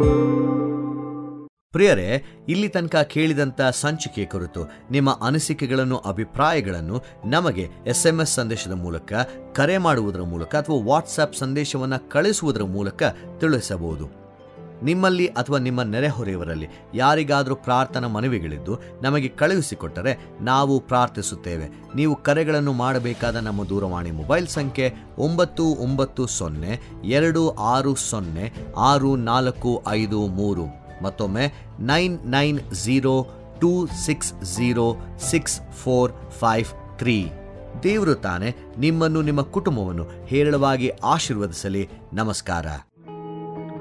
ಪ್ರಿಯರೇ ಇಲ್ಲಿ ತನಕ ಕೇಳಿದಂಥ ಸಂಚಿಕೆ ಕುರಿತು ನಿಮ್ಮ ಅನಿಸಿಕೆಗಳನ್ನು ಅಭಿಪ್ರಾಯಗಳನ್ನು ನಮಗೆ ಎಸ್ ಎಂ ಎಸ್ ಸಂದೇಶದ ಮೂಲಕ ಕರೆ ಮಾಡುವುದರ ಮೂಲಕ ಅಥವಾ ವಾಟ್ಸ್ಆಪ್ ಸಂದೇಶವನ್ನು ಕಳಿಸುವುದರ ಮೂಲಕ ತಿಳಿಸಬಹುದು ನಿಮ್ಮಲ್ಲಿ ಅಥವಾ ನಿಮ್ಮ ನೆರೆಹೊರೆಯವರಲ್ಲಿ ಯಾರಿಗಾದರೂ ಪ್ರಾರ್ಥನಾ ಮನವಿಗಳಿದ್ದು ನಮಗೆ ಕಳುಹಿಸಿಕೊಟ್ಟರೆ ನಾವು ಪ್ರಾರ್ಥಿಸುತ್ತೇವೆ ನೀವು ಕರೆಗಳನ್ನು ಮಾಡಬೇಕಾದ ನಮ್ಮ ದೂರವಾಣಿ ಮೊಬೈಲ್ ಸಂಖ್ಯೆ ಒಂಬತ್ತು ಒಂಬತ್ತು ಸೊನ್ನೆ ಎರಡು ಆರು ಸೊನ್ನೆ ಆರು ನಾಲ್ಕು ಐದು ಮೂರು ಮತ್ತೊಮ್ಮೆ nine nine zero two six zero six four five three ದೇವರು ತಾನೆ ನಿಮ್ಮನ್ನು ನಿಮ್ಮ ಕುಟುಂಬವನ್ನು ಹೇರಳವಾಗಿ ಆಶೀರ್ವದಿಸಲಿ ನಮಸ್ಕಾರ